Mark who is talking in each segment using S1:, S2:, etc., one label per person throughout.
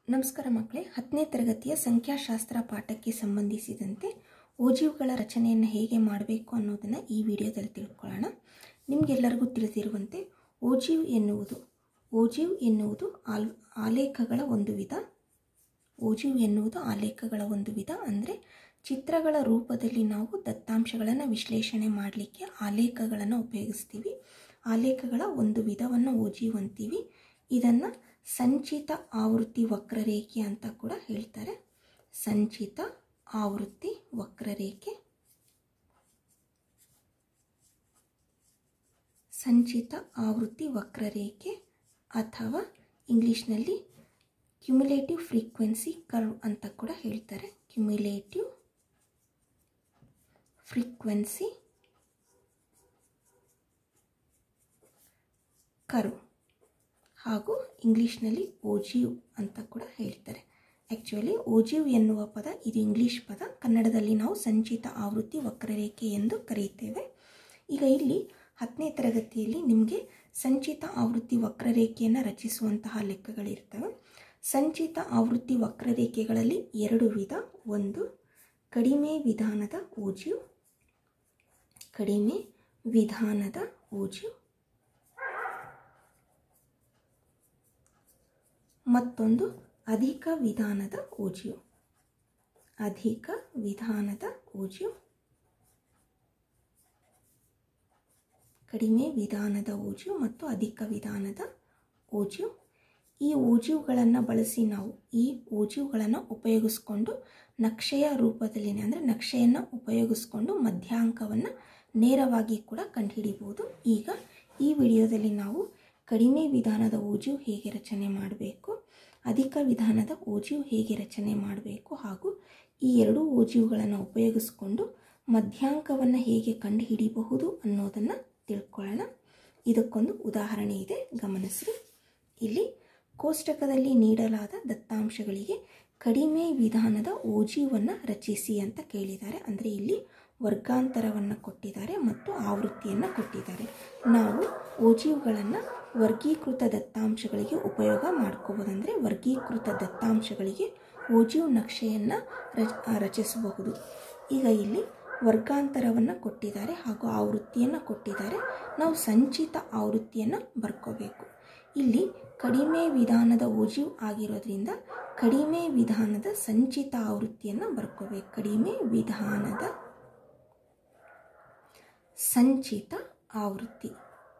S1: ನಮಸ್ಕಾರ ಮಕ್ಕಳೇ ಹತ್ತನೇ ತರಗತಿಯ ಸಂಖ್ಯಾಶಾಸ್ತ್ರ ಪಾಠಕ್ಕೆ ಸಂಬಂಧಿಸಿದಂತೆ ಓಜೀವ್ಗಳ ರಚನೆಯನ್ನು ಹೇಗೆ ಮಾಡಬೇಕು ಅನ್ನೋದನ್ನು ಈ ವಿಡಿಯೋದಲ್ಲಿ ತಿಳ್ಕೊಳ್ಳೋಣ ನಿಮಗೆಲ್ಲರಿಗೂ ತಿಳಿದಿರುವಂತೆ ಓಜೀವ್ ಎನ್ನುವುದು ಓಜೀವ್ ಎನ್ನುವುದು ಆಲ್ ಆಲೇಖಗಳ ಒಂದು ವಿಧ ಓಜೀವ್ ಎನ್ನುವುದು ಆಲೇಖಗಳ ಒಂದು ವಿಧ ಅಂದರೆ ಚಿತ್ರಗಳ ರೂಪದಲ್ಲಿ ನಾವು ದತ್ತಾಂಶಗಳನ್ನು ವಿಶ್ಲೇಷಣೆ ಮಾಡಲಿಕ್ಕೆ ಆಲೇಖಗಳನ್ನು ಉಪಯೋಗಿಸ್ತೀವಿ ಆಲೇಖಗಳ ಒಂದು ವಿಧವನ್ನು ಓಜೀವ್ ಅಂತೀವಿ ಇದನ್ನು ಸಂಚಿತ ಆವೃತ್ತಿ ವಕ್ರರೇಖೆ ಅಂತ ಕೂಡ ಹೇಳ್ತಾರೆ ಸಂಚಿತ ಆವೃತ್ತಿ ವಕ್ರರೇಖೆ ಸಂಚಿತ ಆವೃತ್ತಿ ವಕ್ರರೇಖೆ ಅಥವಾ ಇಂಗ್ಲೀಷ್ನಲ್ಲಿ ಕ್ಯುಮ್ಯುಲೇಟಿವ್ ಫ್ರೀಕ್ವೆನ್ಸಿ ಕರ್ವ್ ಅಂತ ಕೂಡ ಹೇಳ್ತಾರೆ ಕ್ಯುಮ್ಯುಲೇಟಿವ್ ಫ್ರೀಕ್ವೆನ್ಸಿ ಕರ್ವ್ ಹಾಗೂ ಇಂಗ್ಲೀಷ್ನಲ್ಲಿ ಓಜೀವ್ ಅಂತ ಕೂಡ ಹೇಳ್ತಾರೆ ಆ್ಯಕ್ಚುಲಿ ಓಜೀವ್ ಎನ್ನುವ ಪದ ಇದು ಇಂಗ್ಲೀಷ್ ಪದ ಕನ್ನಡದಲ್ಲಿ ನಾವು ಸಂಚಿತ ಆವೃತ್ತಿ ವಕ್ರರೇಖೆ ಎಂದು ಕರೆಯುತ್ತೇವೆ ಈಗ ಇಲ್ಲಿ ಹತ್ತನೇ ತರಗತಿಯಲ್ಲಿ ನಿಮಗೆ ಸಂಚಿತ ಆವೃತ್ತಿ ವಕ್ರರೇಖೆಯನ್ನು ರಚಿಸುವಂತಹ ಲೆಕ್ಕಗಳಿರ್ತವೆ ಸಂಚಿತ ಆವೃತ್ತಿ ವಕ್ರರೇಖೆಗಳಲ್ಲಿ ಎರಡು ವಿಧ ಒಂದು ಕಡಿಮೆ ವಿಧಾನದ ಓಜೀವ್ ಕಡಿಮೆ ವಿಧಾನದ ಓಜೀವ್ ಮತ್ತೊಂದು ಅಧಿಕ ವಿಧಾನದ ಓಜೀವ್ ಅಧಿಕ ವಿಧಾನದ ಓಜೀವ್ ಕಡಿಮೆ ವಿಧಾನದ ಓಜೀವ್ ಮತ್ತು ಅಧಿಕ ವಿಧಾನದ ಓಜೀವ್ ಈ ಓಜೀವ್ಗಳನ್ನು ಬಳಸಿ ನಾವು ಈ ಓಜೀವ್ಗಳನ್ನು ಉಪಯೋಗಿಸ್ಕೊಂಡು ನಕ್ಷೆಯ ರೂಪದಲ್ಲಿ ಅಂದರೆ ನಕ್ಷೆಯನ್ನು ಉಪಯೋಗಿಸ್ಕೊಂಡು ಮಧ್ಯಾಂಕವನ್ನು ನೇರವಾಗಿ ಕೂಡ ಕಂಡುಹಿಡಿಬೋದು ಈಗ ಈ ವಿಡಿಯೋದಲ್ಲಿ ನಾವು ಕಡಿಮೆ ವಿಧಾನದ ಓಜೀವ್ ಹೇಗೆ ರಚನೆ ಮಾಡಬೇಕು ಅಧಿಕ ವಿಧಾನದ ಓಜೀವ್ ಹೇಗೆ ರಚನೆ ಮಾಡಬೇಕು ಹಾಗೂ ಈ ಎರಡೂ ಓಜೀವ್ಗಳನ್ನು ಉಪಯೋಗಿಸ್ಕೊಂಡು ಮಧ್ಯಾಂಕವನ್ನು ಹೇಗೆ ಕಂಡುಹಿಡಿಯಬಹುದು ಅನ್ನೋದನ್ನು ತಿಳ್ಕೊಳ್ಳೋಣ ಇದಕ್ಕೊಂದು ಉದಾಹರಣೆ ಇದೆ ಗಮನಿಸಿ ಇಲ್ಲಿ ಕೋಷ್ಟಕದಲ್ಲಿ ನೀಡಲಾದ ದತ್ತಾಂಶಗಳಿಗೆ ಕಡಿಮೆ ವಿಧಾನದ ಓಜೀವನ್ನು ರಚಿಸಿ ಅಂತ ಕೇಳಿದ್ದಾರೆ ಅಂದರೆ ಇಲ್ಲಿ ವರ್ಗಾಂತರವನ್ನು ಕೊಟ್ಟಿದ್ದಾರೆ ಮತ್ತು ಆವೃತ್ತಿಯನ್ನು ಕೊಟ್ಟಿದ್ದಾರೆ ನಾವು ಓಜೀವ್ಗಳನ್ನು ವರ್ಗೀಕೃತ ದತ್ತಾಂಶಗಳಿಗೆ ಉಪಯೋಗ ಮಾಡ್ಕೋಬೋದಂದರೆ ವರ್ಗೀಕೃತ ದತ್ತಾಂಶಗಳಿಗೆ ಓಜೀವ್ ನಕ್ಷೆಯನ್ನು ರಚಿಸಬಹುದು ಈಗ ಇಲ್ಲಿ ವರ್ಗಾಂತರವನ್ನು ಕೊಟ್ಟಿದ್ದಾರೆ ಹಾಗೂ ಆವೃತ್ತಿಯನ್ನು ಕೊಟ್ಟಿದ್ದಾರೆ ನಾವು ಸಂಚಿತ ಆವೃತ್ತಿಯನ್ನು ಬರ್ಕೋಬೇಕು ಇಲ್ಲಿ ಕಡಿಮೆ ವಿಧಾನದ ಓಜೀವ್ ಆಗಿರೋದ್ರಿಂದ ಕಡಿಮೆ ವಿಧಾನದ ಸಂಚಿತ ಆವೃತ್ತಿಯನ್ನು ಬರ್ಕೋಬೇಕು ಕಡಿಮೆ ವಿಧಾನದ ಸಂಚಿತ ಆವೃತ್ತಿ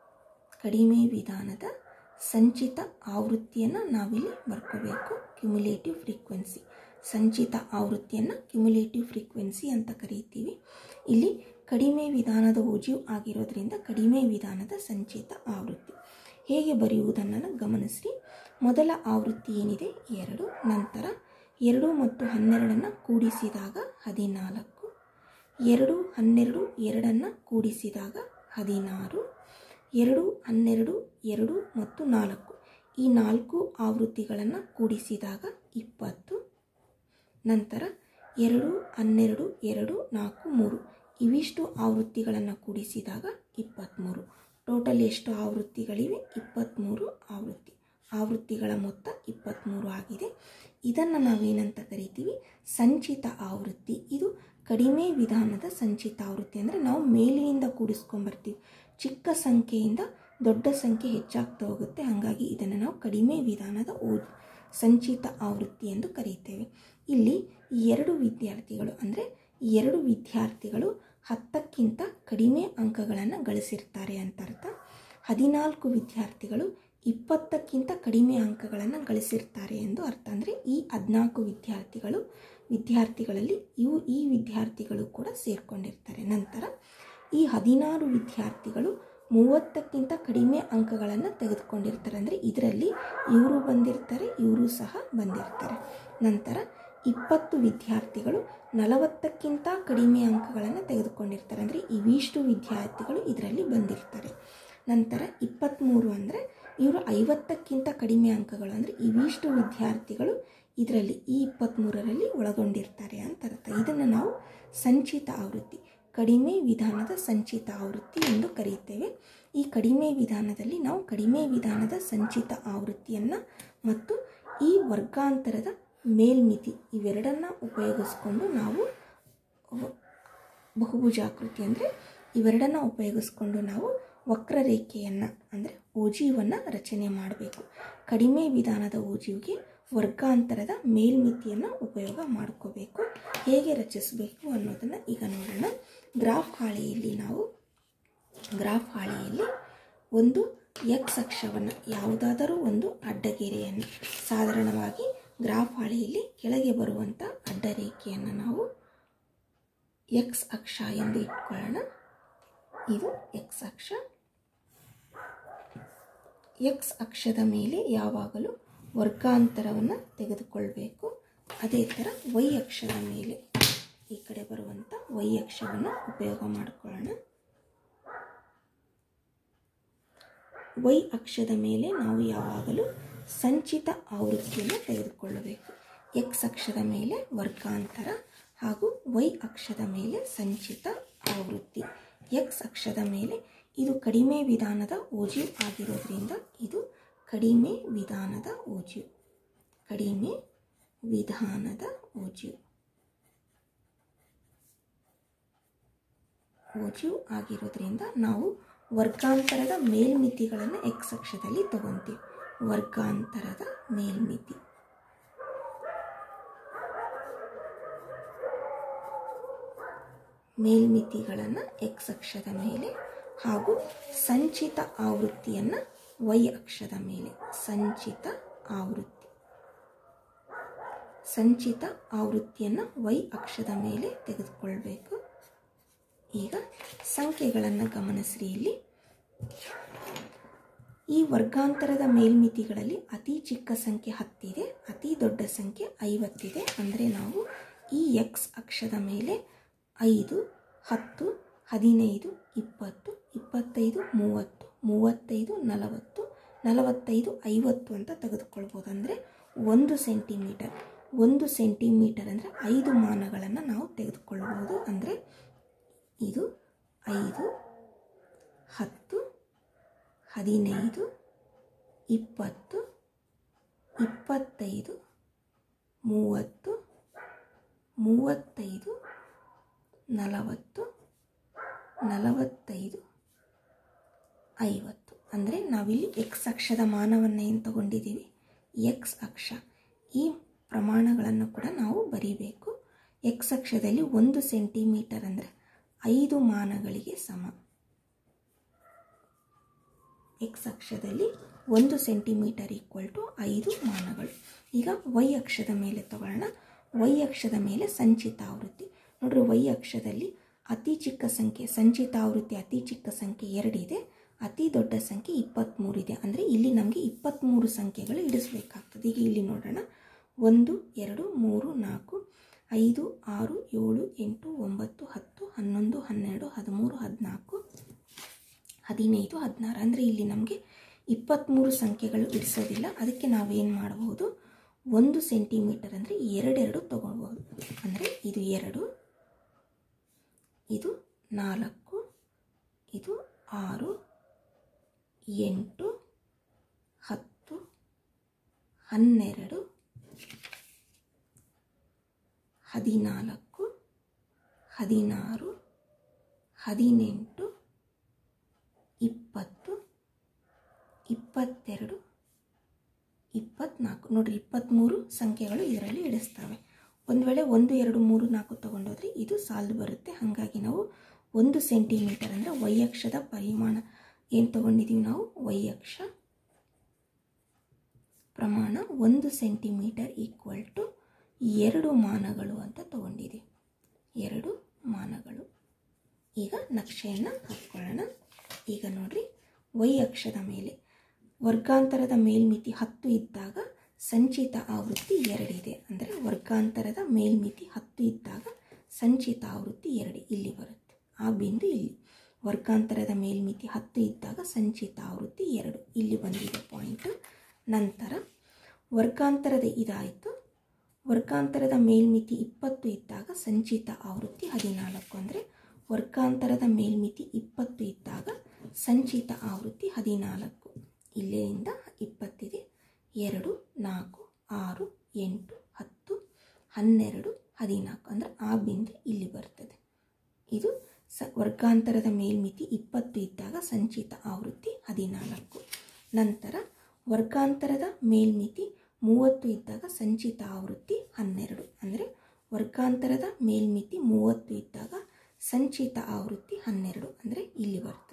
S1: ಕಡಿಮೆ ವಿಧಾನದ ಸಂಚಿತ ಆವೃತ್ತಿಯನ್ನು ನಾವಿಲ್ಲಿ ಬರ್ಕೋಬೇಕು ಕ್ಯುಮ್ಯುಲೇಟಿವ್ ಫ್ರೀಕ್ವೆನ್ಸಿ ಸಂಚಿತ ಆವೃತ್ತಿಯನ್ನು ಕ್ಯುಮ್ಯುಲೇಟಿವ್ ಫ್ರೀಕ್ವೆನ್ಸಿ ಅಂತ ಕರೀತೀವಿ ಇಲ್ಲಿ ಕಡಿಮೆ ವಿಧಾನದ ಓಜೀವ್ ಆಗಿರೋದ್ರಿಂದ ಕಡಿಮೆ ವಿಧಾನದ ಸಂಚಿತ ಆವೃತ್ತಿ ಹೇಗೆ ಬರೆಯುವುದನ್ನು ಗಮನಿಸಿ ಮೊದಲ ಆವೃತ್ತಿ ಏನಿದೆ ಎರಡು ನಂತರ ಎರಡು ಮತ್ತು ಹನ್ನೆರಡನ್ನು ಕೂಡಿಸಿದಾಗ ಹದಿನಾಲ್ಕು ಎರಡು ಹನ್ನೆರಡು ಎರಡನ್ನು ಕೂಡಿಸಿದಾಗ ಹದಿನಾರು ಎರಡು ಹನ್ನೆರಡು ಎರಡು ಮತ್ತು ನಾಲ್ಕು ಈ ನಾಲ್ಕು ಆವೃತ್ತಿಗಳನ್ನು ಕೂಡಿಸಿದಾಗ ಇಪ್ಪತ್ತು ನಂತರ ಎರಡು ಹನ್ನೆರಡು ಎರಡು ನಾಲ್ಕು ಮೂರು ಇವಿಷ್ಟು ಆವೃತ್ತಿಗಳನ್ನು ಕೂಡಿಸಿದಾಗ ಇಪ್ಪತ್ತ್ಮೂರು ಟೋಟಲ್ ಎಷ್ಟು ಆವೃತ್ತಿಗಳಿವೆ ಇಪ್ಪತ್ತ್ಮೂರು ಆವೃತ್ತಿ ಆವೃತ್ತಿಗಳ ಮೊತ್ತ ಇಪ್ಪತ್ತ್ಮೂರು ಆಗಿದೆ ಇದನ್ನು ನಾವೇನಂತ ಕರಿತೀವಿ ಸಂಚಿತ ಆವೃತ್ತಿ ಇದು ಕಡಿಮೆ ವಿಧಾನದ ಸಂಚಿತ ಆವೃತ್ತಿ ಅಂದರೆ ನಾವು ಮೇಲಿನಿಂದ ಕೂಡಿಸ್ಕೊಂಬರ್ತೀವಿ ಚಿಕ್ಕ ಸಂಖ್ಯೆಯಿಂದ ದೊಡ್ಡ ಸಂಖ್ಯೆ ಹೆಚ್ಚಾಗ್ತಾ ಹೋಗುತ್ತೆ ಹಾಗಾಗಿ ಇದನ್ನು ನಾವು ಕಡಿಮೆ ವಿಧಾನದ ಓ ಸಂಚಿತ ಆವೃತ್ತಿ ಎಂದು ಕರೀತೇವೆ ಇಲ್ಲಿ ಎರಡು ವಿದ್ಯಾರ್ಥಿಗಳು ಅಂದರೆ ಎರಡು ವಿದ್ಯಾರ್ಥಿಗಳು ಹತ್ತಕ್ಕಿಂತ ಕಡಿಮೆ ಅಂಕಗಳನ್ನು ಗಳಿಸಿರ್ತಾರೆ ಅಂತ ಅರ್ಥ ಹದಿನಾಲ್ಕು ವಿದ್ಯಾರ್ಥಿಗಳು ಇಪ್ಪತ್ತಕ್ಕಿಂತ ಕಡಿಮೆ ಅಂಕಗಳನ್ನು ಗಳಿಸಿರ್ತಾರೆ ಎಂದು ಅರ್ಥ ಅಂದರೆ ಈ ಹದಿನಾಲ್ಕು ವಿದ್ಯಾರ್ಥಿಗಳು ವಿದ್ಯಾರ್ಥಿಗಳಲ್ಲಿ ಇವು ಈ ವಿದ್ಯಾರ್ಥಿಗಳು ಕೂಡ ಸೇರಿಕೊಂಡಿರ್ತಾರೆ ನಂತರ ಈ ಹದಿನಾರು ವಿದ್ಯಾರ್ಥಿಗಳು ಮೂವತ್ತಕ್ಕಿಂತ ಕಡಿಮೆ ಅಂಕಗಳನ್ನು ತೆಗೆದುಕೊಂಡಿರ್ತಾರೆ ಅಂದರೆ ಇದರಲ್ಲಿ ಇವರು ಬಂದಿರ್ತಾರೆ ಇವರು ಸಹ ಬಂದಿರ್ತಾರೆ ನಂತರ ಇಪ್ಪತ್ತು ವಿದ್ಯಾರ್ಥಿಗಳು ನಲವತ್ತಕ್ಕಿಂತ ಕಡಿಮೆ ಅಂಕಗಳನ್ನು ತೆಗೆದುಕೊಂಡಿರ್ತಾರೆ ಅಂದರೆ ಇವಿಷ್ಟು ವಿದ್ಯಾರ್ಥಿಗಳು ಇದರಲ್ಲಿ ಬಂದಿರ್ತಾರೆ ನಂತರ ಇಪ್ಪತ್ತ್ಮೂರು ಅಂದರೆ ಇವರು ಐವತ್ತಕ್ಕಿಂತ ಕಡಿಮೆ ಅಂಕಗಳು ಅಂದರೆ ಇವಿಷ್ಟು ವಿದ್ಯಾರ್ಥಿಗಳು ಇದರಲ್ಲಿ ಈ ಇಪ್ಪತ್ತ್ಮೂರರಲ್ಲಿ ಒಳಗೊಂಡಿರ್ತಾರೆ ಅಂತ ಅರ್ಥ ಇದನ್ನು ನಾವು ಸಂಚಿತ ಆವೃತ್ತಿ ಕಡಿಮೆ ವಿಧಾನದ ಸಂಚಿತ ಆವೃತ್ತಿ ಎಂದು ಕರೆಯುತ್ತೇವೆ ಈ ಕಡಿಮೆ ವಿಧಾನದಲ್ಲಿ ನಾವು ಕಡಿಮೆ ವಿಧಾನದ ಸಂಚಿತ ಆವೃತ್ತಿಯನ್ನು ಮತ್ತು ಈ ವರ್ಗಾಂತರದ ಮೇಲ್ಮಿತಿ ಇವೆರಡನ್ನು ಉಪಯೋಗಿಸ್ಕೊಂಡು ನಾವು ವ- ಬಹುಭುಜಾಕೃತಿ ಅಂದರೆ ಇವೆರಡನ್ನು ಉಪಯೋಗಿಸ್ಕೊಂಡು ನಾವು ವಕ್ರರೇಖೆಯನ್ನು ಅಂದರೆ ಓಜೀವನ್ನು ರಚನೆ ಮಾಡಬೇಕು ಕಡಿಮೆ ವಿಧಾನದ ಓಜೀವಿಗೆ ವರ್ಗಾಂತರದ ಮೇಲ್ಮಿತಿಯನ್ನು ಉಪಯೋಗ ಮಾಡ್ಕೋಬೇಕು ಹೇಗೆ ರಚಿಸಬೇಕು ಅನ್ನೋದನ್ನು ಈಗ ನೋಡೋಣ ಗ್ರಾಫ್ ಹಾಳೆಯಲ್ಲಿ ನಾವು ಗ್ರಾಫ್ ಹಾಳೆಯಲ್ಲಿ ಒಂದು ಎಕ್ಸ್ ಅಕ್ಷವನ್ನು ಯಾವುದಾದರೂ ಒಂದು ಅಡ್ಡಗೆರೆಯನ್ನು ಸಾಧಾರಣವಾಗಿ ಗ್ರಾಫ್ ಹಾಳೆಯಲ್ಲಿ ಕೆಳಗೆ ಬರುವಂಥ ಅಡ್ಡರೇಖೆಯನ್ನು ನಾವು ಎಕ್ಸ್ ಅಕ್ಷ ಎಂದು ಇಟ್ಕೊಳ್ಳೋಣ ಇದು ಎಕ್ಸ್ ಅಕ್ಷ ಎಕ್ಸ್ ಅಕ್ಷದ ಮೇಲೆ ಯಾವಾಗಲೂ ವರ್ಗಾಂತರವನ್ನು ತೆಗೆದುಕೊಳ್ಬೇಕು ಅದೇ ಥರ ವೈ ಅಕ್ಷದ ಮೇಲೆ ಈ ಕಡೆ ಬರುವಂಥ ವೈ ಅಕ್ಷವನ್ನು ಉಪಯೋಗ ಮಾಡಿಕೊಳ್ಳೋಣ ವೈ ಅಕ್ಷದ ಮೇಲೆ ನಾವು ಯಾವಾಗಲೂ ಸಂಚಿತ ಆವೃತ್ತಿಯನ್ನು ತೆಗೆದುಕೊಳ್ಳಬೇಕು ಎಕ್ಸ್ ಅಕ್ಷದ ಮೇಲೆ ವರ್ಗಾಂತರ ಹಾಗೂ ವೈ ಅಕ್ಷದ ಮೇಲೆ ಸಂಚಿತ ಆವೃತ್ತಿ ಎಕ್ಸ್ ಅಕ್ಷದ ಮೇಲೆ ಇದು ಕಡಿಮೆ ವಿಧಾನದ ಓಜಿವ್ ಆಗಿರೋದ್ರಿಂದ ಇದು ಕಡಿಮೆ ವಿಧಾನದ ಓಜಿವ್ ಕಡಿಮೆ ವಿಧಾನದ ಓಜಿವ್ ಓಜಿವ್ ಆಗಿರೋದ್ರಿಂದ ನಾವು ವರ್ಗಾಂತರದ ಮೇಲ್ಮಿತಿಗಳನ್ನು ಎಕ್ಸ್ ಅಕ್ಷದಲ್ಲಿ ತಗೊಂತೀವಿ ವರ್ಗಾಂತರದ ಮೇಲ್ಮಿತಿ ಮೇಲ್ಮಿತಿಗಳನ್ನು ಎಕ್ಸ್ ಅಕ್ಷದ ಮೇಲೆ ಹಾಗೂ ಸಂಚಿತ ಆವೃತ್ತಿಯನ್ನು ವೈ ಅಕ್ಷದ ಮೇಲೆ ಸಂಚಿತ ಆವೃತ್ತಿ ಸಂಚಿತ ಆವೃತ್ತಿಯನ್ನು ವೈ ಅಕ್ಷದ ಮೇಲೆ ತೆಗೆದುಕೊಳ್ಬೇಕು ಈಗ ಸಂಖ್ಯೆಗಳನ್ನು ಗಮನಿಸ್ರಿ ಇಲ್ಲಿ ಈ ವರ್ಗಾಂತರದ ಮೇಲ್ಮಿತಿಗಳಲ್ಲಿ ಅತಿ ಚಿಕ್ಕ ಸಂಖ್ಯೆ ಹತ್ತಿದೆ ಅತಿ ದೊಡ್ಡ ಸಂಖ್ಯೆ ಐವತ್ತಿದೆ ಅಂದರೆ ನಾವು ಈ ಎಕ್ಸ್ ಅಕ್ಷದ ಮೇಲೆ ಐದು ಹತ್ತು ಹದಿನೈದು ಇಪ್ಪತ್ತು ಇಪ್ಪತ್ತೈದು ಮೂವತ್ತು ಮೂವತ್ತೈದು ನಲವತ್ತು ನಲವತ್ತೈದು ಐವತ್ತು ಅಂತ ತೆಗೆದುಕೊಳ್ಬೋದು ಅಂದರೆ ಒಂದು ಸೆಂಟಿಮೀಟರ್ ಒಂದು ಸೆಂಟಿಮೀಟರ್ ಅಂದರೆ ಐದು ಮಾನಗಳನ್ನು ನಾವು ತೆಗೆದುಕೊಳ್ಬೋದು ಅಂದರೆ ಇದು ಐದು ಹತ್ತು ಹದಿನೈದು ಇಪ್ಪತ್ತು ಇಪ್ಪತ್ತೈದು ಮೂವತ್ತು ಮೂವತ್ತೈದು ನಲವತ್ತು ನಲವತ್ತೈದು ಐವತ್ತು ಅಂದರೆ ನಾವಿಲ್ಲಿ ಎಕ್ಸ್ ಅಕ್ಷದ ಮಾನವನ್ನು ಏನು ತಗೊಂಡಿದ್ದೀವಿ ಎಕ್ಸ್ ಅಕ್ಷ ಈ ಪ್ರಮಾಣಗಳನ್ನು ಕೂಡ ನಾವು ಬರೀಬೇಕು ಎಕ್ಸ್ ಅಕ್ಷದಲ್ಲಿ ಒಂದು ಸೆಂಟಿಮೀಟರ್ ಅಂದರೆ ಐದು ಮಾನಗಳಿಗೆ ಸಮ ಎಕ್ಸ್ ಅಕ್ಷದಲ್ಲಿ ಒಂದು ಸೆಂಟಿಮೀಟರ್ ಈಕ್ವಲ್ ಟು ಐದು ಮಾನಗಳು ಈಗ ವೈ ಅಕ್ಷದ ಮೇಲೆ ತಗೊಳ್ಳೋಣ ವೈ ಅಕ್ಷದ ಮೇಲೆ ಸಂಚಿತ ಆವೃತ್ತಿ ನೋಡ್ರಿ ವೈ ಅಕ್ಷದಲ್ಲಿ ಅತಿ ಚಿಕ್ಕ ಸಂಖ್ಯೆ ಸಂಚಿತ ಆವೃತ್ತಿ ಅತಿ ಚಿಕ್ಕ ಸಂಖ್ಯೆ ಎರಡಿದೆ ಅತಿ ದೊಡ್ಡ ಸಂಖ್ಯೆ ಇಪ್ಪತ್ತ್ಮೂರಿದೆ ಅಂದರೆ ಇಲ್ಲಿ ನಮಗೆ ಇಪ್ಪತ್ತ್ಮೂರು ಸಂಖ್ಯೆಗಳು ಇಡಿಸ್ಬೇಕಾಗ್ತದೆ ಈಗ ಇಲ್ಲಿ ನೋಡೋಣ ಒಂದು ಎರಡು ಮೂರು ನಾಲ್ಕು ಐದು ಆರು ಏಳು ಎಂಟು ಒಂಬತ್ತು ಹತ್ತು ಹನ್ನೊಂದು ಹನ್ನೆರಡು ಹದಿಮೂರು ಹದಿನಾಲ್ಕು ಹದಿನೈದು ಹದಿನಾರು ಅಂದರೆ ಇಲ್ಲಿ ನಮಗೆ ಇಪ್ಪತ್ತ್ಮೂರು ಸಂಖ್ಯೆಗಳು ಇಡಿಸೋದಿಲ್ಲ ಅದಕ್ಕೆ ನಾವೇನು ಮಾಡಬಹುದು ಒಂದು ಸೆಂಟಿಮೀಟರ್ ಅಂದರೆ ಎರಡೆರಡು ತಗೊಳ್ಬೋದು ಅಂದರೆ ಇದು ಎರಡು ಇದು ನಾಲ್ಕು ಇದು ಆರು ಎಂಟು ಹತ್ತು ಹನ್ನೆರಡು ಹದಿನಾಲ್ಕು ಹದಿನಾರು ಹದಿನೆಂಟು ಇಪ್ಪತ್ತು ಇಪ್ಪತ್ತೆರಡು ಇಪ್ಪತ್ನಾಲ್ಕು ನೋಡಿರಿ ಇಪ್ಪತ್ತ್ಮೂರು ಸಂಖ್ಯೆಗಳು ಇದರಲ್ಲಿ ಇಡಿಸ್ತವೆ ಒಂದು ವೇಳೆ ಒಂದು ಎರಡು ಮೂರು ನಾಲ್ಕು ತೊಗೊಂಡೋದ್ರೆ ಇದು ಸಾಲ್ದು ಬರುತ್ತೆ ಹಾಗಾಗಿ ನಾವು ಒಂದು ಸೆಂಟಿಮೀಟರ್ ಅಂದರೆ ವೈ ಅಕ್ಷದ ಪರಿಮಾಣ ಏನು ತೊಗೊಂಡಿದ್ದೀವಿ ನಾವು ವೈ ಅಕ್ಷ ಪ್ರಮಾಣ ಒಂದು ಸೆಂಟಿಮೀಟರ್ ಈಕ್ವಲ್ ಟು ಎರಡು ಮಾನಗಳು ಅಂತ ತೊಗೊಂಡಿದ್ದೀವಿ ಎರಡು ಮಾನಗಳು ಈಗ ನಕ್ಷೆಯನ್ನು ಹಾಕ್ಕೊಳ್ಳೋಣ ಈಗ ನೋಡ್ರಿ ವೈ ಅಕ್ಷದ ಮೇಲೆ ವರ್ಗಾಂತರದ ಮೇಲ್ಮಿತಿ ಹತ್ತು ಇದ್ದಾಗ ಸಂಚಿತ ಆವೃತ್ತಿ ಎರಡಿದೆ ಅಂದರೆ ವರ್ಗಾಂತರದ ಮೇಲ್ಮಿತಿ ಹತ್ತು ಇದ್ದಾಗ ಸಂಚಿತ ಆವೃತ್ತಿ ಎರಡು ಇಲ್ಲಿ ಬರುತ್ತೆ ಆ ಬಿಂದು ಇಲ್ಲಿ ವರ್ಗಾಂತರದ ಮೇಲ್ಮಿತಿ ಹತ್ತು ಇದ್ದಾಗ ಸಂಚಿತ ಆವೃತ್ತಿ ಎರಡು ಇಲ್ಲಿ ಬಂದಿದೆ ಪಾಯಿಂಟ್ ನಂತರ ವರ್ಗಾಂತರದ ಇದಾಯಿತು ವರ್ಗಾಂತರದ ಮೇಲ್ಮಿತಿ ಇಪ್ಪತ್ತು ಇದ್ದಾಗ ಸಂಚಿತ ಆವೃತ್ತಿ ಹದಿನಾಲ್ಕು ಅಂದರೆ ವರ್ಗಾಂತರದ ಮೇಲ್ಮಿತಿ ಇಪ್ಪತ್ತು ಇದ್ದಾಗ ಸಂಚಿತ ಆವೃತ್ತಿ ಹದಿನಾಲ್ಕು ಇಲ್ಲಿಂದ ಇಪ್ಪತ್ತಿದೆ ಎರಡು ನಾಲ್ಕು ಆರು ಎಂಟು ಹತ್ತು ಹನ್ನೆರಡು ಹದಿನಾಲ್ಕು ಅಂದರೆ ಆ ಬಿಂದು ಇಲ್ಲಿ ಬರ್ತದೆ ಇದು ಸ ವರ್ಗಾಂತರದ ಮೇಲ್ಮಿತಿ ಇಪ್ಪತ್ತು ಇದ್ದಾಗ ಸಂಚಿತ ಆವೃತ್ತಿ ಹದಿನಾಲ್ಕು ನಂತರ ವರ್ಗಾಂತರದ ಮೇಲ್ಮಿತಿ ಮೂವತ್ತು ಇದ್ದಾಗ ಸಂಚಿತ ಆವೃತ್ತಿ ಹನ್ನೆರಡು ಅಂದರೆ ವರ್ಗಾಂತರದ ಮೇಲ್ಮಿತಿ ಮೂವತ್ತು ಇದ್ದಾಗ ಸಂಚಿತ ಆವೃತ್ತಿ ಹನ್ನೆರಡು ಅಂದರೆ ಇಲ್ಲಿ ಬರ್ತದೆ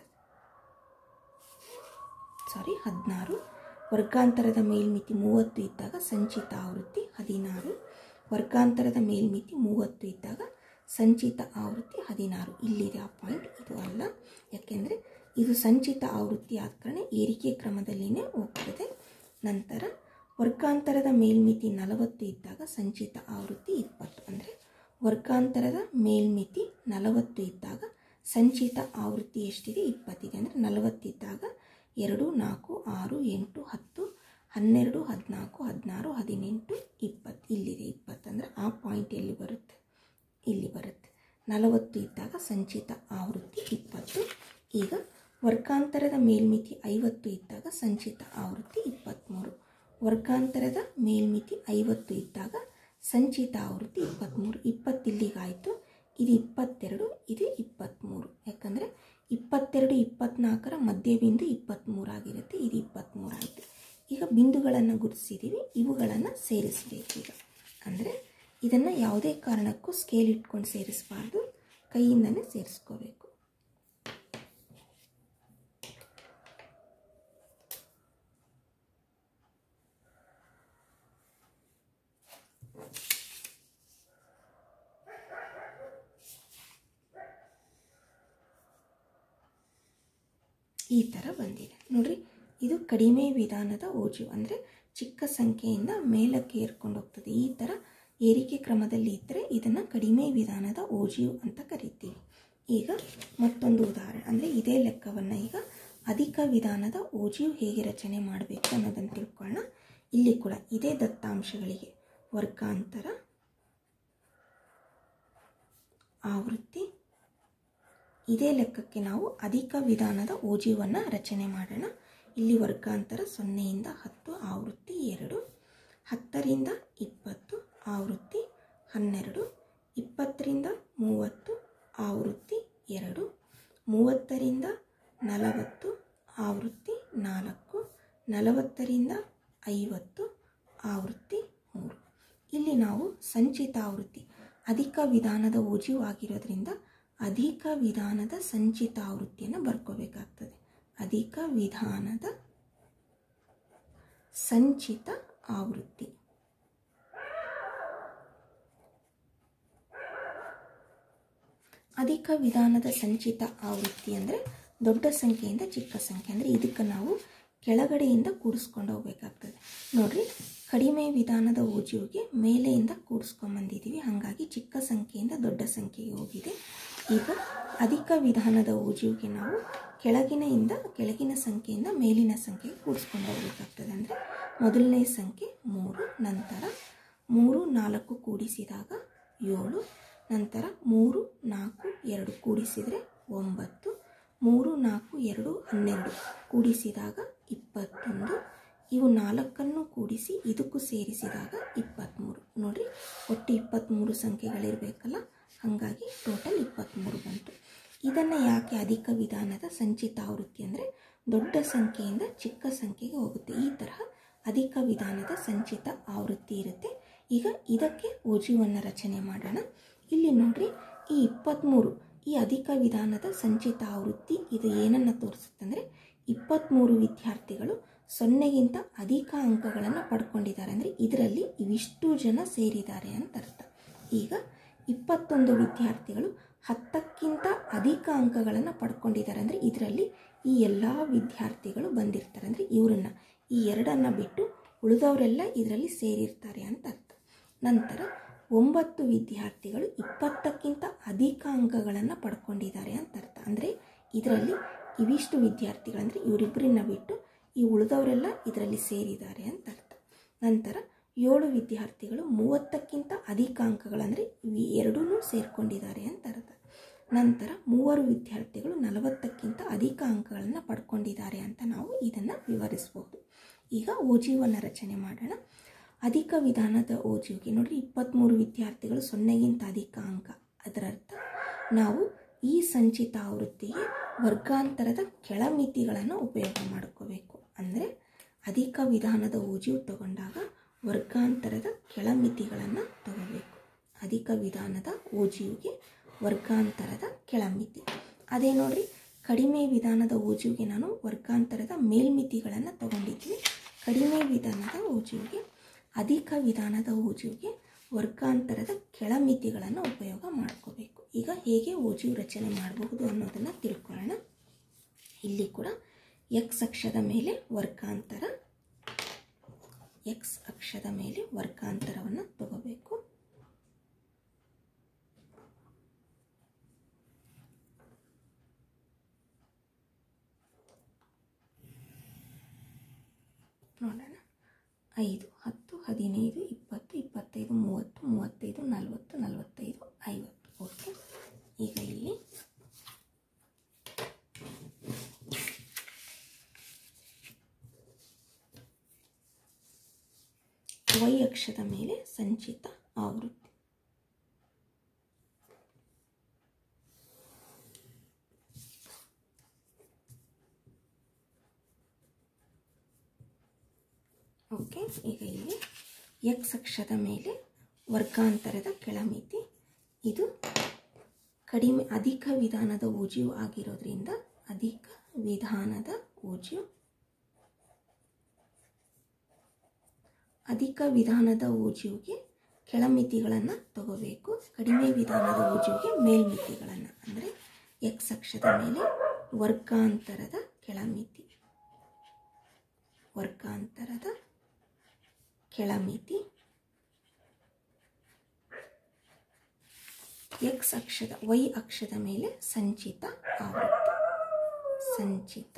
S1: ಸಾರಿ ಹದಿನಾರು ವರ್ಗಾಂತರದ ಮೇಲ್ಮಿತಿ ಮೂವತ್ತು ಇದ್ದಾಗ ಸಂಚಿತ ಆವೃತ್ತಿ ಹದಿನಾರು ವರ್ಗಾಂತರದ ಮೇಲ್ಮಿತಿ ಮೂವತ್ತು ಇದ್ದಾಗ ಸಂಚಿತ ಆವೃತ್ತಿ ಹದಿನಾರು ಇಲ್ಲಿದೆ ಆ ಪಾಯಿಂಟ್ ಇದು ಅಲ್ಲ ಯಾಕೆಂದರೆ ಇದು ಸಂಚಿತ ಆವೃತ್ತಿ ಆದ ಕಾರಣ ಏರಿಕೆ ಕ್ರಮದಲ್ಲಿನೇ ಹೋಗ್ತದೆ ನಂತರ ವರ್ಗಾಂತರದ ಮೇಲ್ಮಿತಿ ನಲವತ್ತು ಇದ್ದಾಗ ಸಂಚಿತ ಆವೃತ್ತಿ ಇಪ್ಪತ್ತು ಅಂದರೆ ವರ್ಗಾಂತರದ ಮೇಲ್ಮಿತಿ ನಲವತ್ತು ಇದ್ದಾಗ ಸಂಚಿತ ಆವೃತ್ತಿ ಎಷ್ಟಿದೆ ಇಪ್ಪತ್ತಿದೆ ಅಂದರೆ ನಲವತ್ತಿದ್ದಾಗ ಎರಡು ನಾಲ್ಕು ಆರು ಎಂಟು ಹತ್ತು ಹನ್ನೆರಡು ಹದಿನಾಲ್ಕು ಹದಿನಾರು ಹದಿನೆಂಟು ಇಪ್ಪತ್ತು ಇಲ್ಲಿದೆ ಇಪ್ಪತ್ತು ಅಂದರೆ ಆ ಪಾಯಿಂಟ್ ಎಲ್ಲಿ ಬರುತ್ತೆ ಇಲ್ಲಿ ಬರುತ್ತೆ ನಲವತ್ತು ಇದ್ದಾಗ ಸಂಚಿತ ಆವೃತ್ತಿ ಇಪ್ಪತ್ತು ಈಗ ವರ್ಗಾಂತರದ ಮೇಲ್ಮಿತಿ ಐವತ್ತು ಇದ್ದಾಗ ಸಂಚಿತ ಆವೃತ್ತಿ ಇಪ್ಪತ್ತ್ಮೂರು ವರ್ಗಾಂತರದ ಮೇಲ್ಮಿತಿ ಐವತ್ತು ಇದ್ದಾಗ ಸಂಚಿತ ಆವೃತ್ತಿ ಇಪ್ಪತ್ತ್ಮೂರು ಇಪ್ಪತ್ತಿಲ್ಲಿಗಾಯಿತು ಇದು ಇಪ್ಪತ್ತೆರಡು ಇದು ಇಪ್ಪತ್ತ್ಮೂರು ಯಾಕಂದರೆ ಇಪ್ಪತ್ತೆರಡು ಇಪ್ಪತ್ತ್ನಾಲ್ಕರ ಮಧ್ಯ ಬಿಂದು ಇಪ್ಪತ್ತ್ಮೂರಾಗಿರುತ್ತೆ ಇದು ಇಪ್ಪತ್ತ್ಮೂರಾಯಿತು ಈಗ ಬಿಂದುಗಳನ್ನು ಗುರುತಿಸಿದ್ದೀವಿ ಇವುಗಳನ್ನು ಸೇರಿಸಬೇಕು ಈಗ ಅಂದರೆ ಇದನ್ನು ಯಾವುದೇ ಕಾರಣಕ್ಕೂ ಸ್ಕೇಲ್ ಇಟ್ಕೊಂಡು ಸೇರಿಸಬಾರ್ದು ಕೈಯಿಂದನೇ ಸೇರಿಸ್ಕೋಬೇಕು ಈ ಥರ ಬಂದಿದೆ ನೋಡ್ರಿ ಇದು ಕಡಿಮೆ ವಿಧಾನದ ಓಜು ಅಂದರೆ ಚಿಕ್ಕ ಸಂಖ್ಯೆಯಿಂದ ಮೇಲಕ್ಕೆ ಏರ್ಕೊಂಡು ಹೋಗ್ತದೆ ಈ ಥರ ಏರಿಕೆ ಕ್ರಮದಲ್ಲಿ ಇದ್ದರೆ ಇದನ್ನು ಕಡಿಮೆ ವಿಧಾನದ ಓಜಿಯು ಅಂತ ಕರಿತೀವಿ ಈಗ ಮತ್ತೊಂದು ಉದಾಹರಣೆ ಅಂದರೆ ಇದೇ ಲೆಕ್ಕವನ್ನು ಈಗ ಅಧಿಕ ವಿಧಾನದ ಓಜಿಯು ಹೇಗೆ ರಚನೆ ಮಾಡಬೇಕು ಅನ್ನೋದನ್ನು ತಿಳ್ಕೊಳ್ಳೋಣ ಇಲ್ಲಿ ಕೂಡ ಇದೇ ದತ್ತಾಂಶಗಳಿಗೆ ವರ್ಗಾಂತರ ಆವೃತ್ತಿ ಇದೇ ಲೆಕ್ಕಕ್ಕೆ ನಾವು ಅಧಿಕ ವಿಧಾನದ ಓಜಿವನ್ನು ರಚನೆ ಮಾಡೋಣ ಇಲ್ಲಿ ವರ್ಗಾಂತರ ಸೊನ್ನೆಯಿಂದ ಹತ್ತು ಆವೃತ್ತಿ ಎರಡು ಹತ್ತರಿಂದ ಇಪ್ಪತ್ತು ಆವೃತ್ತಿ ಹನ್ನೆರಡು ಇಪ್ಪತ್ತರಿಂದ ಮೂವತ್ತು ಆವೃತ್ತಿ ಎರಡು ಮೂವತ್ತರಿಂದ ನಲವತ್ತು ಆವೃತ್ತಿ ನಾಲ್ಕು ನಲವತ್ತರಿಂದ ಐವತ್ತು ಆವೃತ್ತಿ ಮೂರು ಇಲ್ಲಿ ನಾವು ಸಂಚಿತ ಆವೃತ್ತಿ ಅಧಿಕ ವಿಧಾನದ ಓಜಿಯು ಆಗಿರೋದ್ರಿಂದ ಅಧಿಕ ವಿಧಾನದ ಸಂಚಿತ ಆವೃತ್ತಿಯನ್ನು ಬರ್ಕೋಬೇಕಾಗ್ತದೆ ಅಧಿಕ ವಿಧಾನದ ಸಂಚಿತ ಆವೃತ್ತಿ ಅಧಿಕ ವಿಧಾನದ ಸಂಚಿತ ಆವೃತ್ತಿ ಅಂದರೆ ದೊಡ್ಡ ಸಂಖ್ಯೆಯಿಂದ ಚಿಕ್ಕ ಸಂಖ್ಯೆ ಅಂದರೆ ಇದಕ್ಕೆ ನಾವು ಕೆಳಗಡೆಯಿಂದ ಕೂಡಿಸ್ಕೊಂಡು ಹೋಗ್ಬೇಕಾಗ್ತದೆ ನೋಡ್ರಿ ಕಡಿಮೆ ವಿಧಾನದ ಓಜಿಯುಗೆ ಮೇಲೆಯಿಂದ ಕೂಡಿಸ್ಕೊಂಬಂದಿದ್ದೀವಿ ಹಾಗಾಗಿ ಚಿಕ್ಕ ಸಂಖ್ಯೆಯಿಂದ ದೊಡ್ಡ ಸಂಖ್ಯೆಗೆ ಹೋಗಿದೆ ಈಗ ಅಧಿಕ ವಿಧಾನದ ಓಜಿಯುಗೆ ನಾವು ಕೆಳಗಿನೆಯಿಂದ ಕೆಳಗಿನ ಸಂಖ್ಯೆಯಿಂದ ಮೇಲಿನ ಸಂಖ್ಯೆಗೆ ಕೂಡಿಸ್ಕೊಂಡು ಹೋಗ್ಬೇಕಾಗ್ತದೆ ಅಂದರೆ ಮೊದಲನೇ ಸಂಖ್ಯೆ ಮೂರು ನಂತರ ಮೂರು ನಾಲ್ಕು ಕೂಡಿಸಿದಾಗ ಏಳು ನಂತರ ಮೂರು ನಾಲ್ಕು ಎರಡು ಕೂಡಿಸಿದರೆ ಒಂಬತ್ತು ಮೂರು ನಾಲ್ಕು ಎರಡು ಹನ್ನೆರಡು ಕೂಡಿಸಿದಾಗ ಇಪ್ಪತ್ತೊಂದು ಇವು ನಾಲ್ಕನ್ನು ಕೂಡಿಸಿ ಇದಕ್ಕೂ ಸೇರಿಸಿದಾಗ ಇಪ್ಪತ್ತ್ಮೂರು ನೋಡಿರಿ ಒಟ್ಟು ಇಪ್ಪತ್ತ್ಮೂರು ಸಂಖ್ಯೆಗಳಿರಬೇಕಲ್ಲ ಹಾಗಾಗಿ ಟೋಟಲ್ ಇಪ್ಪತ್ತ್ಮೂರು ಬಂತು ಇದನ್ನು ಯಾಕೆ ಅಧಿಕ ವಿಧಾನದ ಸಂಚಿತ ಆವೃತ್ತಿ ಅಂದರೆ ದೊಡ್ಡ ಸಂಖ್ಯೆಯಿಂದ ಚಿಕ್ಕ ಸಂಖ್ಯೆಗೆ ಹೋಗುತ್ತೆ ಈ ತರಹ ಅಧಿಕ ವಿಧಾನದ ಸಂಚಿತ ಆವೃತ್ತಿ ಇರುತ್ತೆ ಈಗ ಇದಕ್ಕೆ ಓಜಿವನ್ನು ರಚನೆ ಮಾಡೋಣ ಇಲ್ಲಿ ನೋಡ್ರಿ ಈ ಇಪ್ಪತ್ತ್ಮೂರು ಈ ಅಧಿಕ ವಿಧಾನದ ಸಂಚಿತ ಆವೃತ್ತಿ ಇದು ಏನನ್ನು ತೋರಿಸುತ್ತೆ ಅಂದರೆ ಇಪ್ಪತ್ತ್ಮೂರು ವಿದ್ಯಾರ್ಥಿಗಳು ಸೊನ್ನೆಗಿಂತ ಅಧಿಕ ಅಂಕಗಳನ್ನು ಪಡ್ಕೊಂಡಿದ್ದಾರೆ ಅಂದರೆ ಇದರಲ್ಲಿ ಇವಿಷ್ಟು ಜನ ಸೇರಿದ್ದಾರೆ ಅಂತ ಅರ್ಥ ಈಗ ಇಪ್ಪತ್ತೊಂದು ವಿದ್ಯಾರ್ಥಿಗಳು ಹತ್ತಕ್ಕಿಂತ ಅಧಿಕ ಅಂಕಗಳನ್ನು ಪಡ್ಕೊಂಡಿದ್ದಾರೆ ಅಂದರೆ ಇದರಲ್ಲಿ ಈ ಎಲ್ಲ ವಿದ್ಯಾರ್ಥಿಗಳು ಬಂದಿರ್ತಾರೆ ಅಂದರೆ ಇವರನ್ನು ಈ ಎರಡನ್ನು ಬಿಟ್ಟು ಉಳಿದವರೆಲ್ಲ ಇದರಲ್ಲಿ ಸೇರಿರ್ತಾರೆ ಅಂತ ಅರ್ಥ ನಂತರ ಒಂಬತ್ತು ವಿದ್ಯಾರ್ಥಿಗಳು ಇಪ್ಪತ್ತಕ್ಕಿಂತ ಅಧಿಕ ಅಂಕಗಳನ್ನು ಪಡ್ಕೊಂಡಿದ್ದಾರೆ ಅಂತ ಅರ್ಥ ಅಂದರೆ ಇದರಲ್ಲಿ ಇವಿಷ್ಟು ವಿದ್ಯಾರ್ಥಿಗಳು ಅಂದರೆ ಇವರಿಬ್ಬರನ್ನ ಬಿಟ್ಟು ಈ ಉಳಿದವರೆಲ್ಲ ಇದರಲ್ಲಿ ಸೇರಿದ್ದಾರೆ ಅಂತ ಅರ್ಥ ನಂತರ ಏಳು ವಿದ್ಯಾರ್ಥಿಗಳು ಮೂವತ್ತಕ್ಕಿಂತ ಅಧಿಕ ಅಂಕಗಳಂದರೆ ಇವು ಎರಡೂ ಸೇರಿಕೊಂಡಿದ್ದಾರೆ ಅಂತ ಅರ್ಥ ನಂತರ ಮೂವರು ವಿದ್ಯಾರ್ಥಿಗಳು ನಲವತ್ತಕ್ಕಿಂತ ಅಧಿಕ ಅಂಕಗಳನ್ನು ಪಡ್ಕೊಂಡಿದ್ದಾರೆ ಅಂತ ನಾವು ಇದನ್ನು ವಿವರಿಸ್ಬೋದು ಈಗ ಓಜಿವನ್ನು ರಚನೆ ಮಾಡೋಣ ಅಧಿಕ ವಿಧಾನದ ಓಜುವಿಗೆ ನೋಡಿರಿ ಇಪ್ಪತ್ತ್ಮೂರು ವಿದ್ಯಾರ್ಥಿಗಳು ಸೊನ್ನೆಗಿಂತ ಅಧಿಕ ಅಂಕ ಅದರರ್ಥ ನಾವು ಈ ಸಂಚಿತ ಆವೃತ್ತಿಗೆ ವರ್ಗಾಂತರದ ಕೆಳಮಿತಿಗಳನ್ನು ಉಪಯೋಗ ಮಾಡ್ಕೋಬೇಕು ಅಂದರೆ ಅಧಿಕ ವಿಧಾನದ ಓಜಿವು ತಗೊಂಡಾಗ ವರ್ಗಾಂತರದ ಕೆಳಮಿತಿಗಳನ್ನು ತಗೋಬೇಕು ಅಧಿಕ ವಿಧಾನದ ಓಜಿಯುಗೆ ವರ್ಗಾಂತರದ ಕೆಳಮಿತಿ ಅದೇ ನೋಡ್ರಿ ಕಡಿಮೆ ವಿಧಾನದ ಓಜುವಿಗೆ ನಾನು ವರ್ಗಾಂತರದ ಮೇಲ್ಮಿತಿಗಳನ್ನು ತಗೊಂಡಿದ್ವಿ ಕಡಿಮೆ ವಿಧಾನದ ಓಜುವಿಗೆ ಅಧಿಕ ವಿಧಾನದ ಓಜುವಿಗೆ ವರ್ಗಾಂತರದ ಕೆಳಮಿತಿಗಳನ್ನು ಉಪಯೋಗ ಮಾಡ್ಕೋಬೇಕು ಈಗ ಹೇಗೆ ಓಜು ರಚನೆ ಮಾಡಬಹುದು ಅನ್ನೋದನ್ನು ತಿಳ್ಕೊಳ್ಳೋಣ ಇಲ್ಲಿ ಕೂಡ ಎಕ್ಸ್ ಅಕ್ಷದ ಮೇಲೆ ವರ್ಗಾಂತರ ಎಕ್ಸ್ ಅಕ್ಷದ ಮೇಲೆ ವರ್ಗಾಂತರವನ್ನು ತಗೋಬೇಕು ನೋಡೋಣ ಐದು ಹತ್ತು ಹದಿನೈದು ಇಪ್ಪತ್ತು ಇಪ್ಪತ್ತೈದು ಮೂವತ್ತು ಮೂವತ್ತೈದು ನಲವತ್ತು ನಲವತ್ತೈದು ಐವತ್ತು ಓಕೆ ಈಗ ಇಲ್ಲಿ ವೈ ಅಕ್ಷದ ಮೇಲೆ ಸಂಚಿತ ಆವೃತ್ತಿ ಓಕೆ ಈಗ ಇಲ್ಲಿ ಎಕ್ಸ್ ಅಕ್ಷದ ಮೇಲೆ ವರ್ಗಾಂತರದ ಕೆಳಮಿತಿ ಇದು ಕಡಿಮೆ ಅಧಿಕ ವಿಧಾನದ ಓಜಿಯು ಆಗಿರೋದ್ರಿಂದ ಅಧಿಕ ವಿಧಾನದ ಓಜಿಯು ಅಧಿಕ ವಿಧಾನದ ಓಜಿಯುಗೆ ಕೆಳಮಿತಿಗಳನ್ನು ತಗೋಬೇಕು ಕಡಿಮೆ ವಿಧಾನದ ಓಜಿಯುಗೆ ಮೇಲ್ಮಿತಿಗಳನ್ನು ಅಂದರೆ ಎಕ್ಸ್ ಅಕ್ಷದ ಮೇಲೆ ವರ್ಗಾಂತರದ ಕೆಳಮಿತಿ ವರ್ಗಾಂತರದ ಕೆಳಮಿತಿ ಎಕ್ಸ್ ಅಕ್ಷದ ವೈ ಅಕ್ಷದ ಮೇಲೆ ಸಂಚಿತ ಆವೃತ್ತಿ ಸಂಚಿತ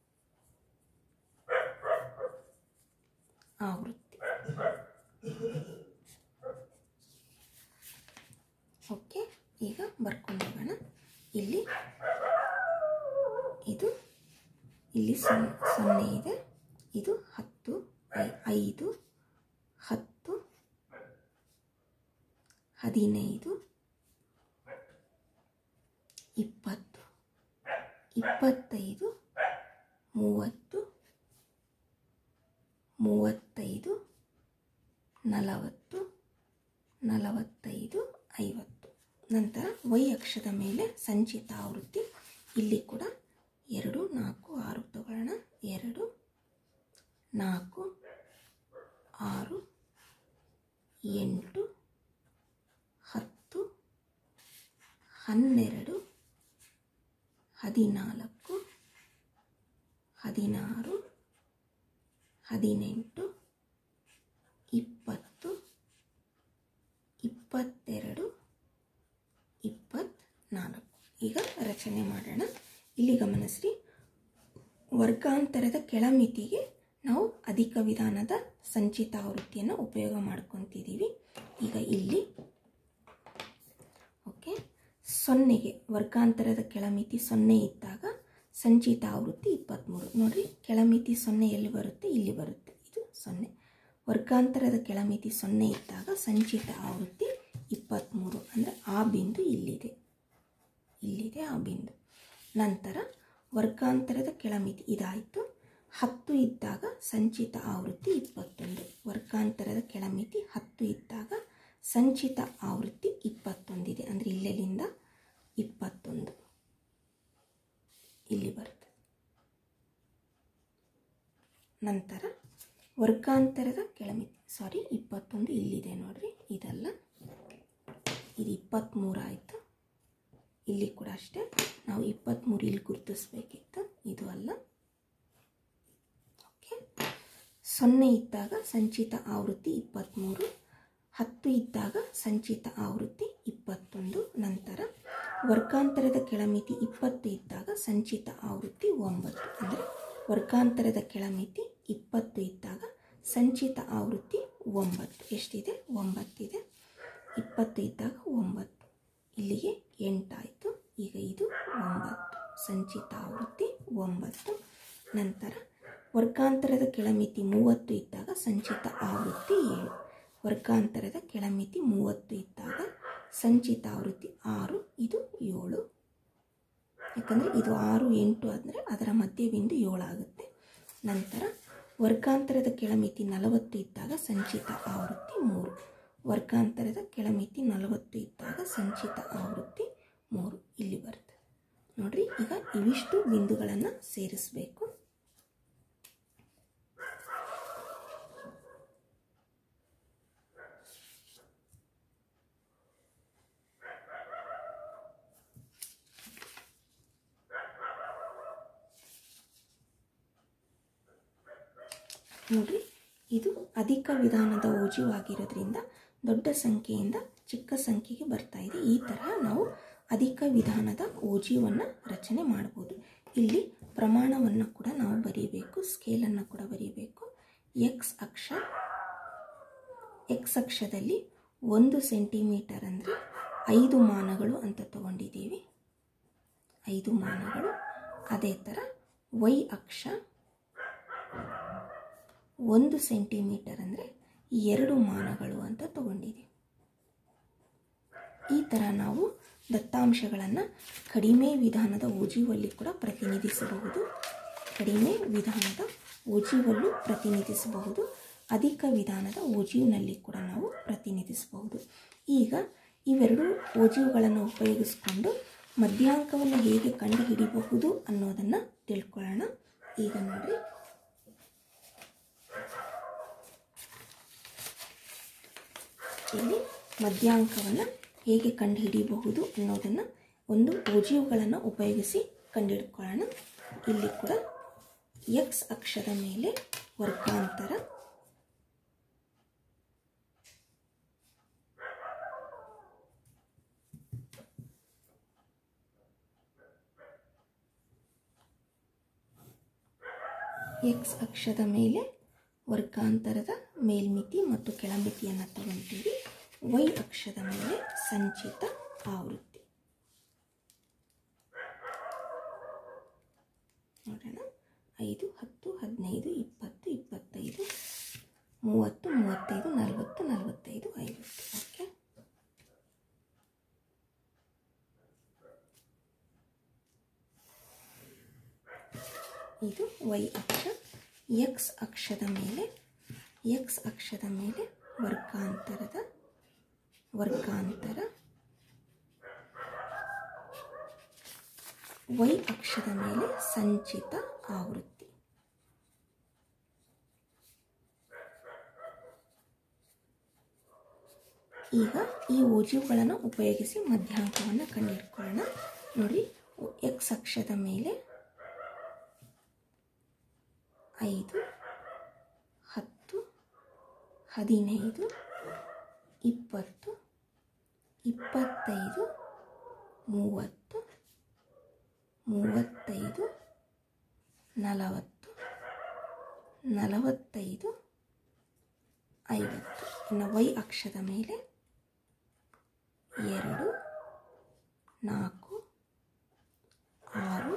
S1: ಆವೃತ್ತಿ ಓಕೆ ಈಗ ಬರ್ಕೊಂಡು ಹೋಗೋಣ ಇಲ್ಲಿ ಇದು ಇಲ್ಲಿ ಸೊನ್ನೆ ಸೊನ್ನೆ ಇದೆ ಇದು ಹತ್ತು ಐ- ಐದು ಹತ್ತು ಹದಿನೈದು ಇಪ್ಪತ್ತು ಇಪ್ಪತ್ತೈದು ಮೂವತ್ತು ಮೂವತ್ತೈದು ನಲವತ್ತು ನಲವತ್ತೈದು ಐವತ್ತು ನಂತರ ವೈ ಅಕ್ಷದ ಮೇಲೆ ಸಂಚಿತ ಆವೃತ್ತಿ ಇಲ್ಲಿ ಕೂಡ ಎರಡು ನಾಲ್ಕು ಆರು ತಗೊಳ್ಳೋಣ ಎರಡು ನಾಲ್ಕು ಆರು ಎಂಟು ಹತ್ತು ಹನ್ನೆರಡು ಹದಿನಾಲ್ಕು ಹದಿನಾರು ಹದಿನೆಂಟು ಇಪ್ಪತ್ತು ಇಪ್ಪತ್ತೆರಡು ಇಪ್ಪತ್ತ್ನಾಲ್ಕು ಈಗ ರಚನೆ ಮಾಡೋಣ ಇಲ್ಲಿ ಗಮನಿಸ್ರಿ ವರ್ಗಾಂತರದ ಕೆಳಮಿತಿಗೆ ನಾವು ಅಧಿಕ ವಿಧಾನದ ಸಂಚಿತ ಆವೃತ್ತಿಯನ್ನು ಉಪಯೋಗ ಮಾಡ್ಕೊತಿದ್ದೀವಿ ಈಗ ಇಲ್ಲಿ ಓಕೆ ಸೊನ್ನೆಗೆ ವರ್ಗಾಂತರದ ಕೆಳಮಿತಿ ಸೊನ್ನೆ ಇದ್ದಾಗ ಸಂಚಿತ ಆವೃತ್ತಿ ಇಪ್ಪತ್ತ್ಮೂರು ನೋಡಿರಿ ಕೆಳಮಿತಿ ಸೊನ್ನೆ ಎಲ್ಲಿ ಬರುತ್ತೆ ಇಲ್ಲಿ ಬರುತ್ತೆ ಇದು ಸೊನ್ನೆ ವರ್ಗಾಂತರದ ಕೆಳಮಿತಿ ಸೊನ್ನೆ ಇದ್ದಾಗ ಸಂಚಿತ ಆವೃತ್ತಿ ಇಪ್ಪತ್ತ್ಮೂರು ಅಂದರೆ ಆ ಬಿಂದು ಇಲ್ಲಿದೆ ಇಲ್ಲಿದೆ ಆ ಬಿಂದು ನಂತರ ವರ್ಗಾಂತರದ ಕೆಳಮಿತಿ ಇದಾಯಿತು ಹತ್ತು ಇದ್ದಾಗ ಸಂಚಿತ ಆವೃತ್ತಿ ಇಪ್ಪತ್ತೊಂದು ವರ್ಗಾಂತರದ ಕೆಳಮಿತಿ ಹತ್ತು ಇದ್ದಾಗ ಸಂಚಿತ ಆವೃತ್ತಿ ಇಪ್ಪತ್ತೊಂದಿದೆ ಅಂದರೆ ಇಲ್ಲೆಲ್ಲಿಂದ ಇಪ್ಪತ್ತೊಂದು ಇಲ್ಲಿ ಬರುತ್ತೆ ನಂತರ ವರ್ಗಾಂತರದ ಕೆಳಮಿತಿ ಸಾರಿ ಇಪ್ಪತ್ತೊಂದು ಇಲ್ಲಿದೆ ನೋಡ್ರಿ ಇದಲ್ಲ ಇದು ಇಪ್ಪತ್ತ್ಮೂರು ಆಯಿತು ಇಲ್ಲಿ ಕೂಡ ಅಷ್ಟೇ ನಾವು ಇಪ್ಪತ್ತ್ಮೂರು ಇಲ್ಲಿ ಗುರುತಿಸ್ಬೇಕಿತ್ತು ಇದು ಅಲ್ಲ ಓಕೆ ಸೊನ್ನೆ ಇದ್ದಾಗ ಸಂಚಿತ ಆವೃತ್ತಿ ಇಪ್ಪತ್ತ್ಮೂರು ಹತ್ತು ಇದ್ದಾಗ ಸಂಚಿತ ಆವೃತ್ತಿ ಇಪ್ಪತ್ತೊಂದು ನಂತರ ವರ್ಗಾಂತರದ ಕೆಳಮಿತಿ ಇಪ್ಪತ್ತು ಇದ್ದಾಗ ಸಂಚಿತ ಆವೃತ್ತಿ ಒಂಬತ್ತು ಅಂದರೆ ವರ್ಗಾಂತರದ ಕೆಳಮಿತಿ ಇಪ್ಪತ್ತು ಇದ್ದಾಗ ಸಂಚಿತ ಆವೃತ್ತಿ ಒಂಬತ್ತು ಎಷ್ಟಿದೆ ಒಂಬತ್ತಿದೆ ಇಪ್ಪತ್ತು ಇದ್ದಾಗ ಒಂಬತ್ತು ಇಲ್ಲಿಗೆ ಎಂಟಾಯಿತು ಈಗ ಇದು ಒಂಬತ್ತು ಸಂಚಿತ ಆವೃತ್ತಿ ಒಂಬತ್ತು ನಂತರ ವರ್ಗಾಂತರದ ಕೆಳಮಿತಿ ಮೂವತ್ತು ಇದ್ದಾಗ ಸಂಚಿತ ಆವೃತ್ತಿ ಏಳು ವರ್ಗಾಂತರದ ಕೆಳಮಿತಿ ಮೂವತ್ತು ಇದ್ದಾಗ ಸಂಚಿತ ಆವೃತ್ತಿ ಆರು ಇದು ಏಳು ಯಾಕಂದರೆ ಇದು ಆರು ಎಂಟು ಅಂದರೆ ಅದರ ಮಧ್ಯ ಬಿಂದು ಏಳಾಗುತ್ತೆ ನಂತರ ವರ್ಗಾಂತರದ ಕೆಳಮಿತಿ ನಲವತ್ತು ಇದ್ದಾಗ ಸಂಚಿತ ಆವೃತ್ತಿ ಮೂರು ವರ್ಗಾಂತರದ ಕೆಳಮಿತಿ ನಲವತ್ತು ಇದ್ದಾಗ ಸಂಚಿತ ಆವೃತ್ತಿ ಮೂರು ಇಲ್ಲಿ ಬರುತ್ತೆ ನೋಡ್ರಿ ಈಗ ಇವಿಷ್ಟು ಬಿಂದುಗಳನ್ನು ಸೇರಿಸಬೇಕು ನೋಡಿ ಇದು ಅಧಿಕ ವಿಧಾನದ ಓಜುವಾಗಿರೋದ್ರಿಂದ ದೊಡ್ಡ ಸಂಖ್ಯೆಯಿಂದ ಚಿಕ್ಕ ಸಂಖ್ಯೆಗೆ ಬರ್ತಾ ಇದೆ ಈ ತರಹ ನಾವು ಅಧಿಕ ವಿಧಾನದ ಓಜಿವನ್ನು ರಚನೆ ಮಾಡ್ಬೋದು ಇಲ್ಲಿ ಪ್ರಮಾಣವನ್ನು ಕೂಡ ನಾವು ಬರೀಬೇಕು ಸ್ಕೇಲನ್ನು ಕೂಡ ಬರೀಬೇಕು ಎಕ್ಸ್ ಅಕ್ಷ ಎಕ್ಸ್ ಅಕ್ಷದಲ್ಲಿ ಒಂದು ಸೆಂಟಿಮೀಟರ್ ಅಂದರೆ ಐದು ಮಾನಗಳು ಅಂತ ತಗೊಂಡಿದ್ದೀವಿ ಐದು ಮಾನಗಳು ಅದೇ ಥರ ವೈ ಅಕ್ಷ ಒಂದು ಸೆಂಟಿಮೀಟರ್ ಅಂದರೆ ಎರಡು ಮಾನಗಳು ಅಂತ ತಗೊಂಡಿದ್ದೀವಿ ಈ ಥರ ನಾವು ದತ್ತಾಂಶಗಳನ್ನು ಕಡಿಮೆ ವಿಧಾನದ ಓಜುವಲ್ಲಿ ಕೂಡ ಪ್ರತಿನಿಧಿಸಬಹುದು ಕಡಿಮೆ ವಿಧಾನದ ಓಜುವಲ್ಲೂ ಪ್ರತಿನಿಧಿಸಬಹುದು ಅಧಿಕ ವಿಧಾನದ ಓಜಿವ್ನಲ್ಲಿ ಕೂಡ ನಾವು ಪ್ರತಿನಿಧಿಸಬಹುದು ಈಗ ಇವೆರಡು ಓಜಿವ್ಗಳನ್ನು ಉಪಯೋಗಿಸ್ಕೊಂಡು ಮಧ್ಯಾಂಕವನ್ನು ಹೇಗೆ ಕಂಡುಹಿಡಿಯಬಹುದು ಅನ್ನೋದನ್ನು ತಿಳ್ಕೊಳ್ಳೋಣ ಈಗ ನೋಡಿ ಇಲ್ಲಿ ಮಧ್ಯಾಂಕವನ್ನು ಹೇಗೆ ಕಂಡುಹಿಡಿಯಬಹುದು ಅನ್ನೋದನ್ನು ಒಂದು ಓಜಿವ್ಗಳನ್ನು ಉಪಯೋಗಿಸಿ ಕಂಡುಹಿಡ್ಕೊಳ್ಳೋಣ ಇಲ್ಲಿ ಕೂಡ ಎಕ್ಸ್ ಅಕ್ಷದ ಮೇಲೆ ವರ್ಗಾಂತರ ಎಕ್ಸ್ ಅಕ್ಷದ ಮೇಲೆ ವರ್ಗಾಂತರದ ಮೇಲ್ಮಿತಿ ಮತ್ತು ಕೆಳಮಿತಿಯನ್ನು ತಗೊಳ್ತೀವಿ ವೈ ಅಕ್ಷದ ಮೇಲೆ ಸಂಚಿತ ಆವೃತ್ತಿ ನೋಡೋಣ ಐದು ಹತ್ತು ಹದಿನೈದು ಇಪ್ಪತ್ತು ಇಪ್ಪತ್ತೈದು ಮೂವತ್ತು ಮೂವತ್ತೈದು ನಲವತ್ತು ನಲವತ್ತೈದು ಐವತ್ತು ಓಕೆ ಇದು ವೈ ಅಕ್ಷ ಎಕ್ಸ್ ಅಕ್ಷದ ಮೇಲೆ ಎಕ್ಸ್ ಅಕ್ಷದ ಮೇಲೆ ವರ್ಗಾಂತರದ ವರ್ಗಾಂತರ ವೈ ಅಕ್ಷದ ಮೇಲೆ ಸಂಚಿತ ಆವೃತ್ತಿ ಈಗ ಈ ಓಜಿವ್ಗಳನ್ನು ಉಪಯೋಗಿಸಿ ಮಧ್ಯಾಂಕವನ್ನು ಕಂಡುಹಿಡ್ಕೊಳ್ಳೋಣ ನೋಡಿ ಎಕ್ಸ್ ಅಕ್ಷದ ಮೇಲೆ ಐದು ಹತ್ತು ಹದಿನೈದು ಇಪ್ಪತ್ತು ಇಪ್ಪತ್ತೈದು ಮೂವತ್ತು ಮೂವತ್ತೈದು ನಲವತ್ತು ನಲವತ್ತೈದು ಐವತ್ತು ಇನ್ನು ವೈ ಅಕ್ಷದ ಮೇಲೆ ಎರಡು ನಾಲ್ಕು ಆರು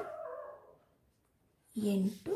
S1: ಎಂಟು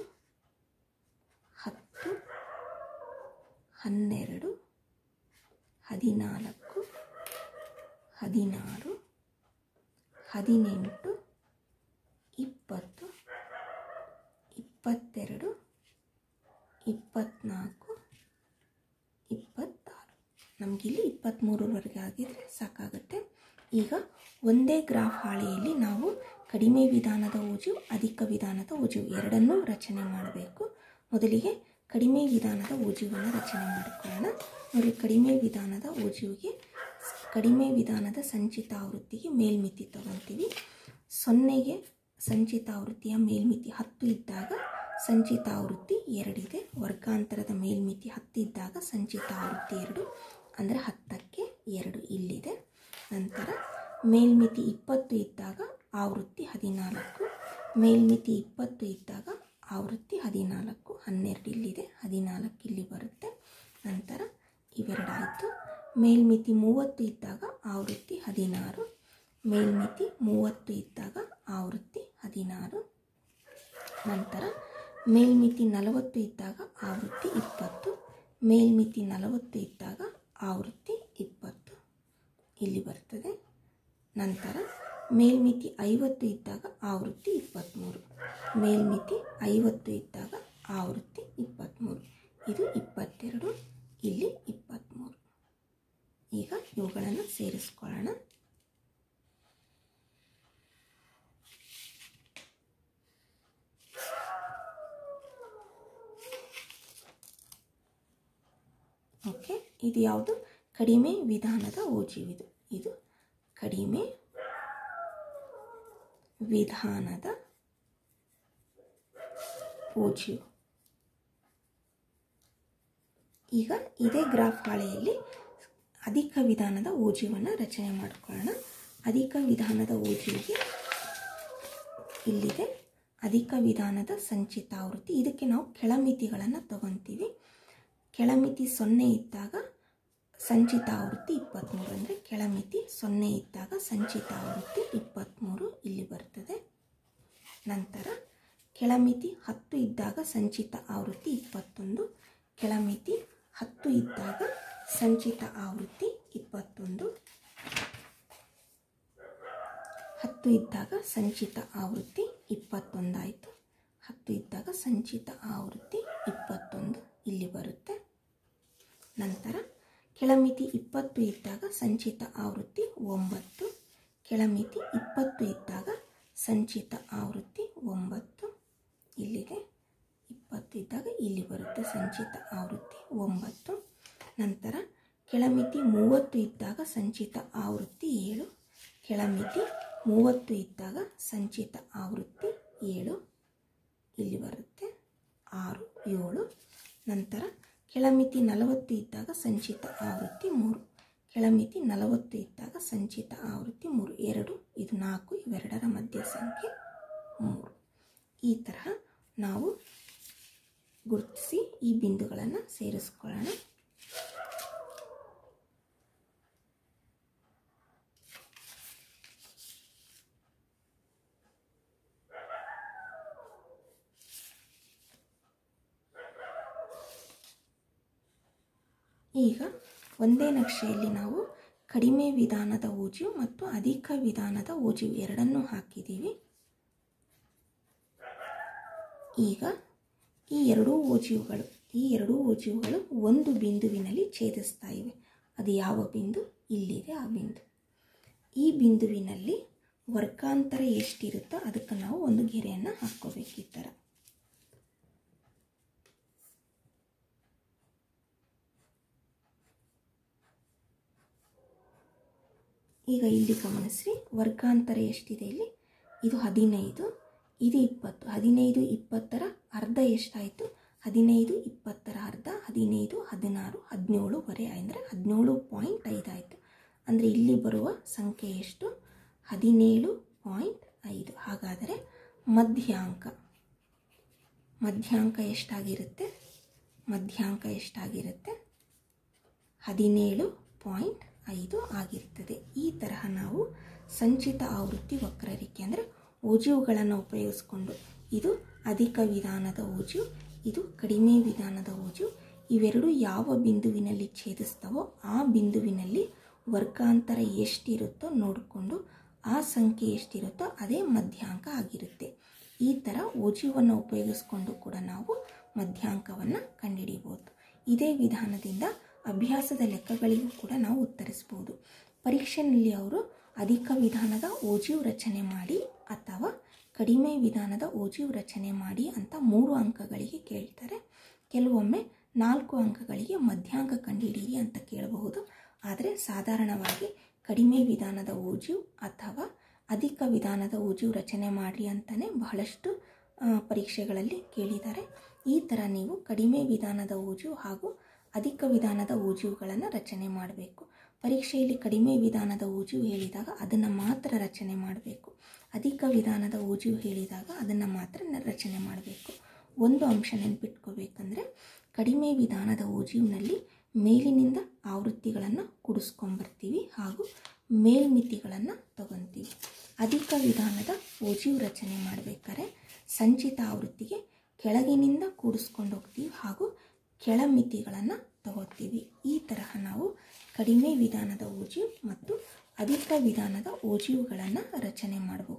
S1: ಹತ್ತು ಹನ್ನೆರಡು ಹದಿನಾಲ್ಕು ಹದಿನಾರು ಹದಿನೆಂಟು ಇಪ್ಪತ್ತು ಇಪ್ಪತ್ತೆರಡು ಇಪ್ಪತ್ತ್ನಾಲ್ಕು ಇಪ್ಪತ್ತಾರು ನಮಗಿಲ್ಲಿ ಇಪ್ಪತ್ತ್ಮೂರರವರೆಗೆ ಆಗಿದರೆ ಸಾಕಾಗುತ್ತೆ ಈಗ ಒಂದೇ ಗ್ರಾಫ್ ಹಾಳೆಯಲ್ಲಿ ನಾವು ಕಡಿಮೆ ವಿಧಾನದ ಓಜು ಅಧಿಕ ವಿಧಾನದ ಓಜು ಎರಡನ್ನೂ ರಚನೆ ಮಾಡಬೇಕು ಮೊದಲಿಗೆ ಕಡಿಮೆ ವಿಧಾನದ ಓಜುವನ್ನು ರಚನೆ ಮಾಡಿಕೊಳ್ಳೋಣ ನೋಡಿ ಕಡಿಮೆ ವಿಧಾನದ ಓಜುವಿಗೆ ಕಡಿಮೆ ವಿಧಾನದ ಸಂಚಿತ ಆವೃತ್ತಿಗೆ ಮೇಲ್ಮಿತಿ ತಗೊಳ್ತೀವಿ ಸೊನ್ನೆಗೆ ಸಂಚಿತ ಆವೃತ್ತಿಯ ಮೇಲ್ಮಿತಿ ಹತ್ತು ಇದ್ದಾಗ ಸಂಚಿತ ಆವೃತ್ತಿ ಎರಡಿದೆ ವರ್ಗಾಂತರದ ಮೇಲ್ಮಿತಿ ಹತ್ತು ಇದ್ದಾಗ ಸಂಚಿತ ಆವೃತ್ತಿ ಎರಡು ಅಂದರೆ ಹತ್ತಕ್ಕೆ ಎರಡು ಇಲ್ಲಿದೆ ನಂತರ ಮೇಲ್ಮಿತಿ ಇಪ್ಪತ್ತು ಇದ್ದಾಗ ಆವೃತ್ತಿ ಹದಿನಾಲ್ಕು ಮೇಲ್ಮಿತಿ ಇಪ್ಪತ್ತು ಇದ್ದಾಗ ಆವೃತ್ತಿ ಹದಿನಾಲ್ಕು ಹನ್ನೆರಡು ಇಲ್ಲಿದೆ ಹದಿನಾಲ್ಕು ಇಲ್ಲಿ ಬರುತ್ತೆ ನಂತರ ಇವೆರಡಾಯಿತು ಮೇಲ್ಮಿತಿ ಮೂವತ್ತು ಇದ್ದಾಗ ಆವೃತ್ತಿ ಹದಿನಾರು ಮೇಲ್ಮಿತಿ ಮೂವತ್ತು ಇದ್ದಾಗ ಆವೃತ್ತಿ ಹದಿನಾರು ನಂತರ ಮೇಲ್ಮಿತಿ ನಲವತ್ತು ಇದ್ದಾಗ ಆವೃತ್ತಿ ಇಪ್ಪತ್ತು ಮೇಲ್ಮಿತಿ ನಲವತ್ತು ಇದ್ದಾಗ ಆವೃತ್ತಿ ಇಪ್ಪತ್ತು ಇಲ್ಲಿ ಬರ್ತದೆ ನಂತರ ಮೇಲ್ಮಿತಿ ಐವತ್ತು ಇದ್ದಾಗ ಆವೃತ್ತಿ ಇಪ್ಪತ್ತ್ಮೂರು ಮೇಲ್ಮಿತಿ ಐವತ್ತು ಇದ್ದಾಗ ಆವೃತ್ತಿ ಇಪ್ಪತ್ತ್ಮೂರು ಇದು ಇಪ್ಪತ್ತೆರಡು ಇಲ್ಲಿ ಇಪ್ಪತ್ತ್ಮೂರು ಈಗ ಇವುಗಳನ್ನು ಸೇರಿಸ್ಕೊಳ್ಳೋಣ ಓಕೆ ಇದು ಯಾವುದು ಕಡಿಮೆ ವಿಧಾನದ ಓಜಿವಿದು ಇದು ಕಡಿಮೆ ವಿಧಾನದ ಓಜಿವು ಈಗ ಇದೇ ಗ್ರಾಫ್ ಹಾಳೆಯಲ್ಲಿ ಅಧಿಕ ವಿಧಾನದ ಓಜಿವನ್ನು ರಚನೆ ಮಾಡಿಕೊಳ್ಳೋಣ ಅಧಿಕ ವಿಧಾನದ ಓಜಿವಿಗೆ ಇಲ್ಲಿದೆ ಅಧಿಕ ವಿಧಾನದ ಸಂಚಿತ ಆವೃತ್ತಿ ಇದಕ್ಕೆ ನಾವು ಕೆಳಮಿತಿಗಳನ್ನು ತಗೊತೀವಿ ಕೆಳಮಿತಿ ಸೊನ್ನೆ ಇದ್ದಾಗ ಸಂಚಿತ ಆವೃತ್ತಿ ಇಪ್ಪತ್ತ್ಮೂರು ಅಂದರೆ ಕೆಳಮಿತಿ ಸೊನ್ನೆ ಇದ್ದಾಗ ಸಂಚಿತ ಆವೃತ್ತಿ ಇಪ್ಪತ್ತ್ಮೂರು ಇಲ್ಲಿ ಬರ್ತದೆ ನಂತರ ಕೆಳಮಿತಿ ಹತ್ತು ಇದ್ದಾಗ ಸಂಚಿತ ಆವೃತ್ತಿ ಇಪ್ಪತ್ತೊಂದು ಕೆಳಮಿತಿ ಹತ್ತು ಇದ್ದಾಗ ಸಂಚಿತ ಆವೃತ್ತಿ ಇಪ್ಪತ್ತೊಂದು ಹತ್ತು ಇದ್ದಾಗ ಸಂಚಿತ ಆವೃತ್ತಿ ಇಪ್ಪತ್ತೊಂದಾಯಿತು ಹತ್ತು ಇದ್ದಾಗ ಸಂಚಿತ ಆವೃತ್ತಿ ಇಪ್ಪತ್ತೊಂದು ಇಲ್ಲಿ ಬರುತ್ತೆ ನಂತರ ಕೆಳಮಿತಿ ಇಪ್ಪತ್ತು ಇದ್ದಾಗ ಸಂಚಿತ ಆವೃತ್ತಿ ಒಂಬತ್ತು ಕೆಳಮಿತಿ ಇಪ್ಪತ್ತು ಇದ್ದಾಗ ಸಂಚಿತ ಆವೃತ್ತಿ ಒಂಬತ್ತು ಇಲ್ಲಿದೆ ಇಪ್ಪತ್ತು ಇದ್ದಾಗ ಇಲ್ಲಿ ಬರುತ್ತೆ ಸಂಚಿತ ಆವೃತ್ತಿ ಒಂಬತ್ತು ನಂತರ ಕೆಳಮಿತಿ ಮೂವತ್ತು ಇದ್ದಾಗ ಸಂಚಿತ ಆವೃತ್ತಿ ಏಳು ಕೆಳಮಿತಿ ಮೂವತ್ತು ಇದ್ದಾಗ ಸಂಚಿತ ಆವೃತ್ತಿ ಏಳು ಇಲ್ಲಿ ಬರುತ್ತೆ ಆರು ಏಳು ನಂತರ ಕೆಳಮಿತಿ ನಲವತ್ತು ಇದ್ದಾಗ ಸಂಚಿತ ಆವೃತ್ತಿ ಮೂರು ಕೆಳಮಿತಿ ನಲವತ್ತು ಇದ್ದಾಗ ಸಂಚಿತ ಆವೃತ್ತಿ ಮೂರು ಎರಡು ಇದು ನಾಲ್ಕು ಇವೆರಡರ ಮಧ್ಯ ಸಂಖ್ಯೆ ಮೂರು ಈ ತರಹ ನಾವು ಗುರುತಿಸಿ ಈ ಬಿಂದುಗಳನ್ನು ಸೇರಿಸ್ಕೊಳ್ಳೋಣ ಈಗ ಒಂದೇ ನಕ್ಷೆಯಲ್ಲಿ ನಾವು ಕಡಿಮೆ ವಿಧಾನದ ಓಜಿಯು ಮತ್ತು ಅಧಿಕ ವಿಧಾನದ ಓಜಿಯು ಎರಡನ್ನೂ ಹಾಕಿದ್ದೀವಿ ಈಗ ಈ ಎರಡೂ ಓಜಿಯುಗಳು ಈ ಎರಡೂ ಓಜಿಯುಗಳು ಒಂದು ಬಿಂದುವಿನಲ್ಲಿ ಛೇದಿಸ್ತಾ ಇವೆ ಅದು ಯಾವ ಬಿಂದು ಇಲ್ಲಿದೆ ಆ ಬಿಂದು ಈ ಬಿಂದುವಿನಲ್ಲಿ ವರ್ಗಾಂತರ ಎಷ್ಟಿರುತ್ತೋ ಅದಕ್ಕೆ ನಾವು ಒಂದು ಗೆರೆಯನ್ನು ಹಾಕ್ಕೋಬೇಕು ಈ ಥರ ಈಗ ಇಲ್ಲಿ ಗಮನಿಸಿ ವರ್ಗಾಂತರ ಎಷ್ಟಿದೆ ಇಲ್ಲಿ ಇದು ಹದಿನೈದು ಇದು ಇಪ್ಪತ್ತು ಹದಿನೈದು ಇಪ್ಪತ್ತರ ಅರ್ಧ ಎಷ್ಟಾಯಿತು ಹದಿನೈದು ಇಪ್ಪತ್ತರ ಅರ್ಧ ಹದಿನೈದು ಹದಿನಾರು ಹದಿನೇಳುವರೆ ಅಂದರೆ ಹದಿನೇಳು ಪಾಯಿಂಟ್ ಐದು ಆಯಿತು ಅಂದರೆ ಇಲ್ಲಿ ಬರುವ ಸಂಖ್ಯೆ ಎಷ್ಟು ಹದಿನೇಳು ಪಾಯಿಂಟ್ ಐದು ಹಾಗಾದರೆ ಮಧ್ಯಾಂಕ ಮಧ್ಯಾಂಕ ಎಷ್ಟಾಗಿರುತ್ತೆ ಮಧ್ಯಾಂಕ ಎಷ್ಟಾಗಿರುತ್ತೆ ಹದಿನೇಳು ಪಾಯಿಂಟ್ ಐದು ಆಗಿರ್ತದೆ ಈ ತರಹ ನಾವು ಸಂಚಿತ ಆವೃತ್ತಿ ವಕ್ರರೇಖೆ ಅಂದರೆ ಓಜಿವುಗಳನ್ನು ಉಪಯೋಗಿಸ್ಕೊಂಡು ಇದು ಅಧಿಕ ವಿಧಾನದ ಓಜು ಇದು ಕಡಿಮೆ ವಿಧಾನದ ಓಜು ಇವೆರಡು ಯಾವ ಬಿಂದುವಿನಲ್ಲಿ ಛೇದಿಸ್ತವೋ ಆ ಬಿಂದುವಿನಲ್ಲಿ ವರ್ಗಾಂತರ ಎಷ್ಟಿರುತ್ತೋ ನೋಡಿಕೊಂಡು ಆ ಸಂಖ್ಯೆ ಎಷ್ಟಿರುತ್ತೋ ಅದೇ ಮಧ್ಯಾಂಕ ಆಗಿರುತ್ತೆ ಈ ಥರ ಓಜಿವನ್ನು ಉಪಯೋಗಿಸ್ಕೊಂಡು ಕೂಡ ನಾವು ಮಧ್ಯಾಂಕವನ್ನು ಕಂಡುಹಿಡಿಯಬಹುದು ಇದೇ ವಿಧಾನದಿಂದ ಅಭ್ಯಾಸದ ಲೆಕ್ಕಗಳಿಗೂ ಕೂಡ ನಾವು ಉತ್ತರಿಸ್ಬೋದು ಪರೀಕ್ಷೆಯಲ್ಲಿ ಅವರು ಅಧಿಕ ವಿಧಾನದ ಓಜಿವ್ ರಚನೆ ಮಾಡಿ ಅಥವಾ ಕಡಿಮೆ ವಿಧಾನದ ಓಜಿವ್ ರಚನೆ ಮಾಡಿ ಅಂತ ಮೂರು ಅಂಕಗಳಿಗೆ ಕೇಳ್ತಾರೆ ಕೆಲವೊಮ್ಮೆ ನಾಲ್ಕು ಅಂಕಗಳಿಗೆ ಮಧ್ಯಾಂಕ ಕಂಡುಹಿಡಿಯಿರಿ ಅಂತ ಕೇಳಬಹುದು ಆದರೆ ಸಾಧಾರಣವಾಗಿ ಕಡಿಮೆ ವಿಧಾನದ ಓಜಿವ್ ಅಥವಾ ಅಧಿಕ ವಿಧಾನದ ಓಜಿವ್ ರಚನೆ ಮಾಡಿರಿ ಅಂತಲೇ ಬಹಳಷ್ಟು ಆ, ಪರೀಕ್ಷೆಗಳಲ್ಲಿ ಕೇಳಿದ್ದಾರೆ ಈ ಥರ ನೀವು ಕಡಿಮೆ ವಿಧಾನದ ಓಜು ಹಾಗೂ ಅಧಿಕ ವಿಧಾನದ ಓಜುಗಳನ್ನು ರಚನೆ ಮಾಡಬೇಕು ಪರೀಕ್ಷೆಯಲ್ಲಿ ಕಡಿಮೆ ವಿಧಾನದ ಓಜು ಹೇಳಿದಾಗ ಅದನ್ನು ಮಾತ್ರ ರಚನೆ ಮಾಡಬೇಕು ಅಧಿಕ ವಿಧಾನದ ಓಜು ಹೇಳಿದಾಗ ಅದನ್ನು ಮಾತ್ರ ನ- ರಚನೆ ಮಾಡಬೇಕು ಒಂದು ಅಂಶ ನೆನಪಿಟ್ಕೋಬೇಕಂದ್ರೆ ಕಡಿಮೆ ವಿಧಾನದ ಓಜಿವ್ನಲ್ಲಿ ಮೇಲಿನಿಂದ ಆವೃತ್ತಿಗಳನ್ನು ಕೂಡಿಸ್ಕೊಂಬರ್ತೀವಿ ಹಾಗೂ ಮೇಲ್ಮಿತಿಗಳನ್ನು ತಗೊತೀವಿ ಅಧಿಕ ವಿಧಾನದ ಓಜಿವ್ ರಚನೆ ಮಾಡಬೇಕಾದ್ರೆ ಸಂಚಿತ ಆವೃತ್ತಿಗೆ ಕೆಳಗಿನಿಂದ ಕೂಡಿಸ್ಕೊಂಡು ಹೋಗ್ತೀವಿ ಹಾಗೂ ಕೆಳಮಿತಿಗಳನ್ನು ತಗೋತೀವಿ ಈ ತರಹ ನಾವು ಕಡಿಮೆ ವಿಧಾನದ ಓಜಿವ್ ಮತ್ತು ಅಧಿಕ ವಿಧಾನದ ಓಜಿವ್ಗಳನ್ನು ರಚನೆ ಮಾಡಬಹುದು